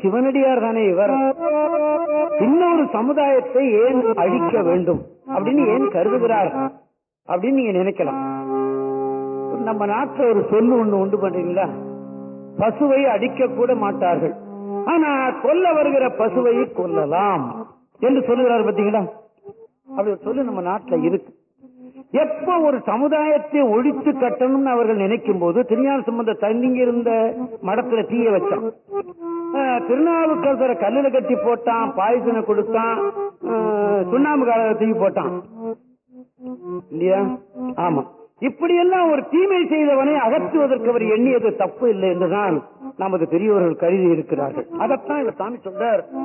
சிவனடியார் தானே இவர் இன்னொரு சமுதாயத்தை ஏன் அழிக்க வேண்டும் அப்படின்னு ஏன் கருதுகிறார் அப்படின்னு நீங்க நினைக்கலாம் நம்ம நாட்டுல ஒரு சொல்லு ஒண்ணு உண்டு பண்றீங்களா பசுவை அடிக்க கூட மாட்டார்கள் ஆனா கொல்ல வருகிற பசுவை கொல்லலாம் என்று சொல்லுகிறார் பாத்தீங்களா அப்படி ஒரு சொல்லு நம்ம நாட்டுல இருக்கு எப்ப ஒரு சமுதாயத்தை ஒழித்து கட்டணும்னு அவர்கள் நினைக்கும் போது திருஞான சம்பந்த தண்ணிங்க இருந்த மடத்துல தீய வச்சான் அஹ், திருநாவுக்கரசரை கல்லுல கட்டி போட்டான் பாய்சனை கொடுத்தான் அஹ், சுண்ணாம்பு கால தூக்கி போட்டான் இல்லையா ஆமா இப்படி எல்லாம் ஒரு தீமை செய்தவனை அகற்றுவதற்கு அவர் எண்ணியது தப்பு இல்லை என்றுதான் நமது பெரியவர்கள் கருதி இருக்கிறார்கள் அதைத்தான் இந்த சாமி சொல்றார்